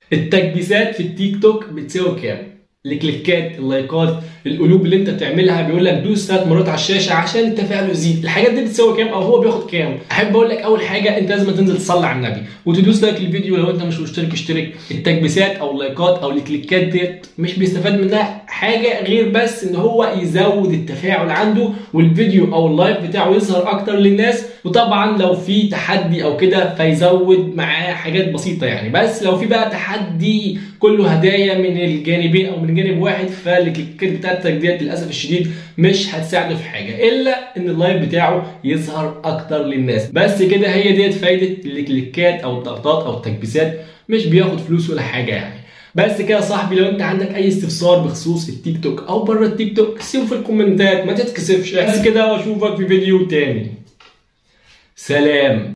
التكبيسات في التيك توك بتساوي كام؟ الكليكات اللايكات القلوب اللي انت بتعملها بيقول لك دوس ثلاث مرات على الشاشه عشان التفاعل يزيد الحاجات دي بتساوي كام او هو بياخد كام احب اقول لك اول حاجه انت لازم تنزل تصلي على النبي وتدوس لايك الفيديو لو انت مش مشترك اشترك التكبيسات او اللايكات او الكليكات ديت مش بيستفاد منها حاجه غير بس ان هو يزود التفاعل عنده والفيديو او اللايف بتاعه يظهر اكتر للناس وطبعا لو في تحدي او كده فيزود معاه حاجات بسيطه يعني بس لو في بقى تحدي كله هدايا من الجانبين او من جانب واحد فالكليكات بتاعتك ديت للاسف الشديد مش هتساعده في حاجه الا ان اللايف بتاعه يظهر اكتر للناس بس كده هي ديت فايده الكليكات او الضغطات او التكبيسات مش بياخد فلوس ولا حاجه يعني بس كده يا صاحبي لو انت عندك اي استفسار بخصوص التيك توك او بره التيك توك سيبه في الكومنتات ما تتكسفش بس كده واشوفك في فيديو تاني سلام